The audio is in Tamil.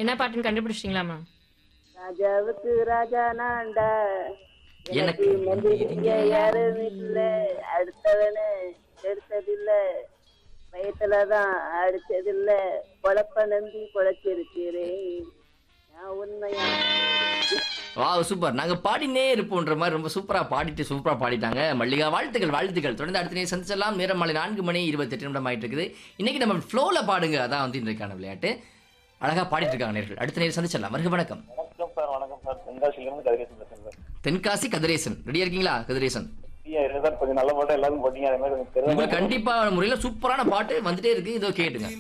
என்ன பாட்டுன்னு கண்டுபிடிச்சிட்டீங்களாமா ராஜாவுக்கு ராஜா நான்டா எனக்கு எனக்கு மந்திரிங்க யாரும் இல்ல அடுத்தவனு எடுத்ததில்ல வயசுலதான் அடிச்சதில்ல பொழப்ப நம்பி பொழைச்சிருக்கிறேன் நான் உண்மையா வா சூப்பர் நாங்க பாடினே இருப்போன்ற மாதிரி ரொம்ப சூப்பரா பாடிட்டு சூப்பரா பாடிட்டாங்க மல்லிகா வாழ்த்துக்கள் வாழ்த்துக்கள் தொடர்ந்து அடுத்த நேரம் சந்திச்சலாம் நேரம் மாலை நான்கு மணி இருபத்தெட்டு நிமிடம் ஆயிட்டு இருக்குது இன்னைக்கு நம்ம ஃப்ளோல பாடுங்க அதான் வந்து இன்றைக்கான விளையாட்டு அழகா பாடிட்டு இருக்காங்க நேர்கள் அடுத்த நேரம் சந்திச்சிடலாம் வருக வணக்கம் வணக்கம் சார் வணக்கம் சார் தென்காசியிலிருந்து கதிரேசன் பேசுறேன் சார் தென்காசி கதிரேசன் ரெடியா இருக்கீங்களா கதிரேசன் ஃப்ரீயா இருக்கு சார் கொஞ்சம் நல்ல பாட்டு எல்லாரும் போட்டீங்க அதே மாதிரி கொஞ்சம் தெரிஞ்ச உங்களுக்கு கண்டிப்பா முறையில சூப்பரான பாட்டு வந்துட்டே இருக்கு இதோ கேட்டுங்க